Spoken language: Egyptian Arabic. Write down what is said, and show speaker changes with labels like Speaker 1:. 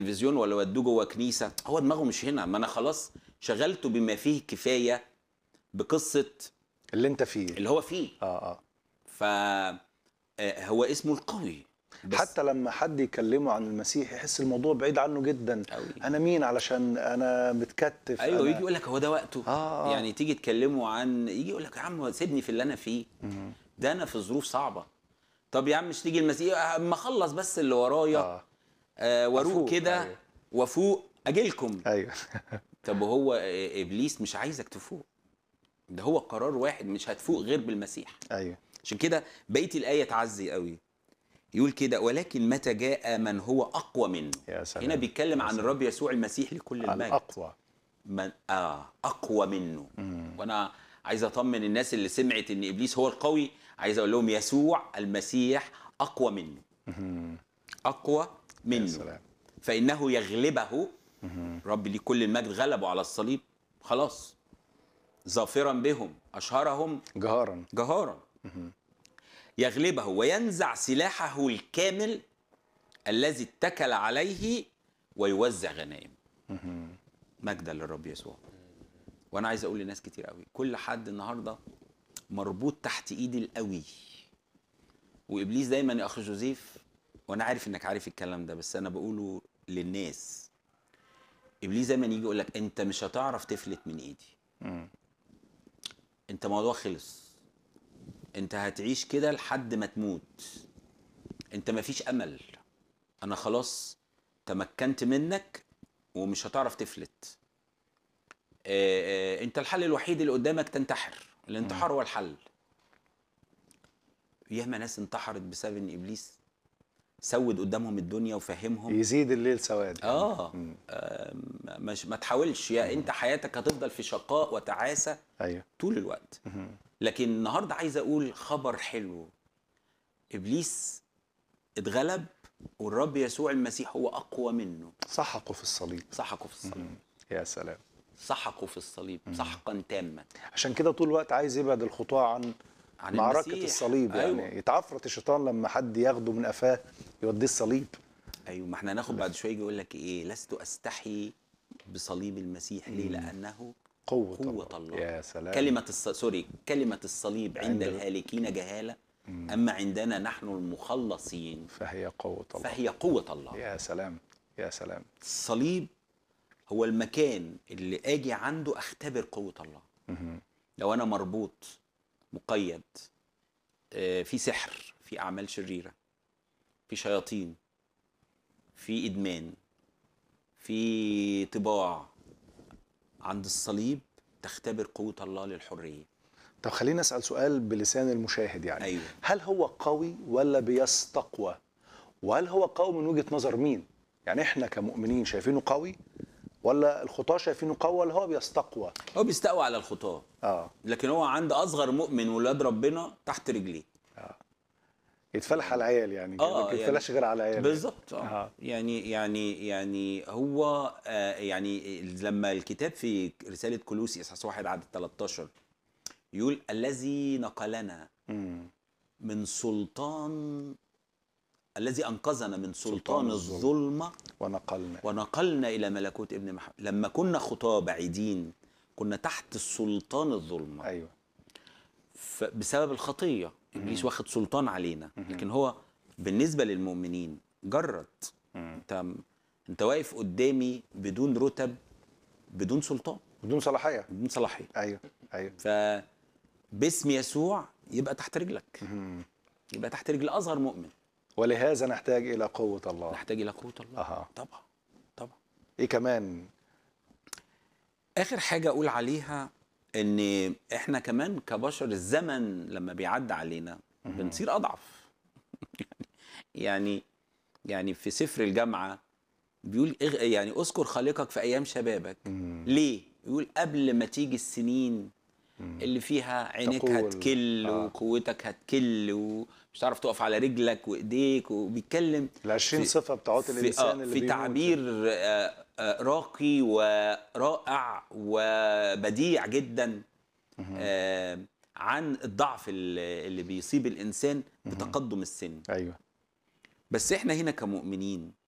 Speaker 1: تلفزيون ولا ودوه جوه كنيسه هو دماغه مش هنا ما انا خلاص شغلته بما فيه كفايه بقصه
Speaker 2: اللي انت فيه
Speaker 1: اللي هو فيه
Speaker 2: اه اه
Speaker 1: ف آه، هو اسمه القوي بس
Speaker 2: حتى لما حد يكلمه عن المسيح يحس الموضوع بعيد عنه جدا
Speaker 1: أوي.
Speaker 2: انا مين علشان انا متكتف
Speaker 1: ايوه
Speaker 2: أنا...
Speaker 1: يجي يقول لك هو ده وقته
Speaker 2: آه، آه.
Speaker 1: يعني تيجي تكلمه عن يجي يقول لك يا عم سيبني في اللي انا فيه ده انا في ظروف صعبه طب يا عم مش تيجي المسيح اما اخلص بس اللي ورايا
Speaker 2: اه
Speaker 1: آه واروق
Speaker 2: أفوق،
Speaker 1: كده
Speaker 2: أيوة.
Speaker 1: وافوق اجيلكم
Speaker 2: ايوه
Speaker 1: طب وهو آه، ابليس مش عايزك تفوق ده هو قرار واحد مش هتفوق غير بالمسيح
Speaker 2: ايوه
Speaker 1: عشان كده بقيه الايه تعزي قوي يقول كده ولكن متى جاء من هو اقوى منه
Speaker 2: يا سلام
Speaker 1: هنا بيتكلم عن الرب يسوع المسيح لكل المجد
Speaker 2: الاقوى
Speaker 1: من آه أقوى منه وأنا عايز أطمن الناس اللي سمعت إن إبليس هو القوي عايز أقول لهم يسوع المسيح أقوى منه أقوى
Speaker 2: يا
Speaker 1: منه
Speaker 2: سلام
Speaker 1: فإنه يغلبه رب ليه كل المجد غلبه على الصليب خلاص ظافرا بهم أشهرهم
Speaker 2: جهارا
Speaker 1: جهارا يغلبه وينزع سلاحه الكامل الذي اتكل عليه ويوزع غنائم مجدا للرب يسوع وانا عايز اقول لناس كتير قوي كل حد النهارده مربوط تحت ايد القوي وابليس دايما يا اخ جوزيف وانا عارف انك عارف الكلام ده بس انا بقوله للناس ابليس دايما يجي يقول لك انت مش هتعرف تفلت من ايدي
Speaker 2: مم.
Speaker 1: انت موضوع خلص انت هتعيش كده لحد ما تموت انت مفيش امل انا خلاص تمكنت منك ومش هتعرف تفلت آه، آه، انت الحل الوحيد اللي قدامك تنتحر الانتحار هو الحل ياما ناس انتحرت بسبب ان ابليس سود قدامهم الدنيا وفهمهم
Speaker 2: يزيد الليل سواد يعني.
Speaker 1: اه
Speaker 2: مم.
Speaker 1: آه، مش ما تحاولش يا انت حياتك هتفضل في شقاء وتعاسه
Speaker 2: ايوه
Speaker 1: طول الوقت لكن النهارده عايز اقول خبر حلو ابليس اتغلب والرب يسوع المسيح هو اقوى منه
Speaker 2: سحقوا في الصليب
Speaker 1: سحقه في الصليب
Speaker 2: يا سلام
Speaker 1: سحقه في الصليب سحقا تاما
Speaker 2: عشان كده طول الوقت عايز يبعد الخطوة عن
Speaker 1: عن
Speaker 2: معركة
Speaker 1: المسيح.
Speaker 2: الصليب يعني
Speaker 1: أيوة.
Speaker 2: يتعفرت الشيطان لما حد ياخده من قفاه يوديه الصليب
Speaker 1: ايوه ما احنا هناخد بعد شويه يجي يقول لك ايه لست استحي بصليب المسيح ليه لانه
Speaker 2: قوة,
Speaker 1: قوة
Speaker 2: الله.
Speaker 1: الله.
Speaker 2: يا سلام
Speaker 1: كلمة الص... سوري كلمة الصليب عند
Speaker 2: عند-
Speaker 1: الهالكين جهالة أما عندنا نحن المخلصين
Speaker 2: فهي قوة الله
Speaker 1: فهي قوة الله
Speaker 2: يا سلام يا سلام
Speaker 1: الصليب هو المكان اللي اجي عنده اختبر قوه الله لو انا مربوط مقيد آه، في سحر في اعمال شريره في شياطين في ادمان في طباع عند الصليب تختبر قوه الله للحريه
Speaker 2: طب خلينا اسال سؤال بلسان المشاهد يعني
Speaker 1: أيوة.
Speaker 2: هل هو قوي ولا بيستقوى وهل هو قوي من وجهه نظر مين يعني احنا كمؤمنين شايفينه قوي ولا الخطاه شايفينه قوي ولا هو بيستقوى
Speaker 1: هو بيستقوى على الخطاه
Speaker 2: اه
Speaker 1: لكن هو عند اصغر مؤمن ولاد ربنا تحت رجليه
Speaker 2: يتفلح على العيال يعني
Speaker 1: آه،
Speaker 2: ما يتفلحش غير على العيال
Speaker 1: بالظبط
Speaker 2: آه.
Speaker 1: آه. يعني يعني يعني هو آه يعني لما الكتاب في رساله كلوسي اصحاح واحد عدد 13 يقول الذي نقلنا
Speaker 2: مم.
Speaker 1: من سلطان الذي انقذنا من سلطان,
Speaker 2: سلطان الظلم.
Speaker 1: الظلمه
Speaker 2: ونقلنا
Speaker 1: ونقلنا الى ملكوت ابن محمد لما كنا خطاه بعيدين كنا تحت سلطان الظلمه
Speaker 2: ايوه
Speaker 1: ف- بسبب الخطيه ابليس واخد سلطان علينا لكن هو بالنسبه للمؤمنين جرد انت انت واقف قدامي بدون رتب بدون سلطان
Speaker 2: بدون صلاحيه
Speaker 1: بدون صلاحيه
Speaker 2: ايوه ايوه
Speaker 1: ف باسم يسوع يبقى تحت رجلك يبقى تحت رجل اصغر مؤمن
Speaker 2: ولهذا نحتاج الى قوه الله
Speaker 1: نحتاج الى قوه الله
Speaker 2: اها
Speaker 1: طبعا طبعا
Speaker 2: ايه كمان
Speaker 1: اخر حاجه اقول عليها ان احنا كمان كبشر الزمن لما بيعدي علينا بنصير اضعف يعني يعني في سفر الجامعه بيقول إغ- يعني اذكر خالقك في ايام شبابك ليه يقول قبل ما تيجي السنين اللي فيها عينيك
Speaker 2: تقول.
Speaker 1: هتكل
Speaker 2: آه.
Speaker 1: وقوتك هتكل ومش هتعرف تقف على رجلك وايديك وبيتكلم
Speaker 2: ال 20
Speaker 1: في-
Speaker 2: صفه بتاعت
Speaker 1: في,
Speaker 2: الانسان
Speaker 1: آه
Speaker 2: اللي
Speaker 1: في
Speaker 2: بيموت.
Speaker 1: تعبير آه، آه، راقي ورائع وبديع جدا آه، عن الضعف اللي اللي بيصيب الانسان بتقدم السن
Speaker 2: ايوه
Speaker 1: بس احنا هنا كمؤمنين